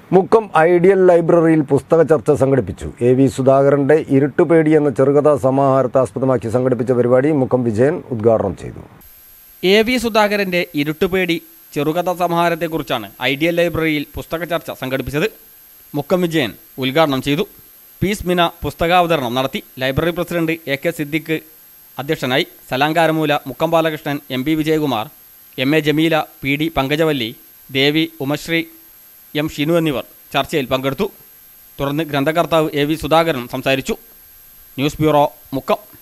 Mukkam ideal ലൈബ്രറിയിൽ പുസ്തക ചർച്ച സംഘടിപ്പിച്ചു എ വി സുധാകരന്റെ ഇരുട്ടുപേടി എന്ന ചെറുകഥാ സമാഹാരത്തെ ആസ്പദമാക്കി സംഘടിപ്പിച്ച പരിപാടി മുക്കം വിജയൻ ഉദ്ഘാടനം ചെയ്തു എ വി സുധാകരന്റെ ഇരുട്ടുപേടി ചെറുകഥാ സമാഹാരത്തെക്കുറിച്ചാണ് ഐഡിയൽ ലൈബ്രറിയിൽ പുസ്തക ചർച്ച സംഘടിപ്പിച്ചത് മുക്കം വിജയൻ ഉദ്ഘാടനം ചെയ്തു പീസ് മിന പുസ്തകാവതരണം നടത്തി library president A K Siddique അധ്യക്ഷനായി സലാങ്കാരമൂല Mukkam Balakrishnan M P Vijayakumar M A Jameela P D Pankajavalli Devi Umashree M Shinu എന്നിവർ ചർച്ചയിൽ പങ്കെടുത്തു തുടർന്ന് ഗ്രന്ഥകർത്താവ് എ വി സുധാകരൻ സംസാരിച്ചു ന്യൂസ് ബ്യൂറോ മുക്കം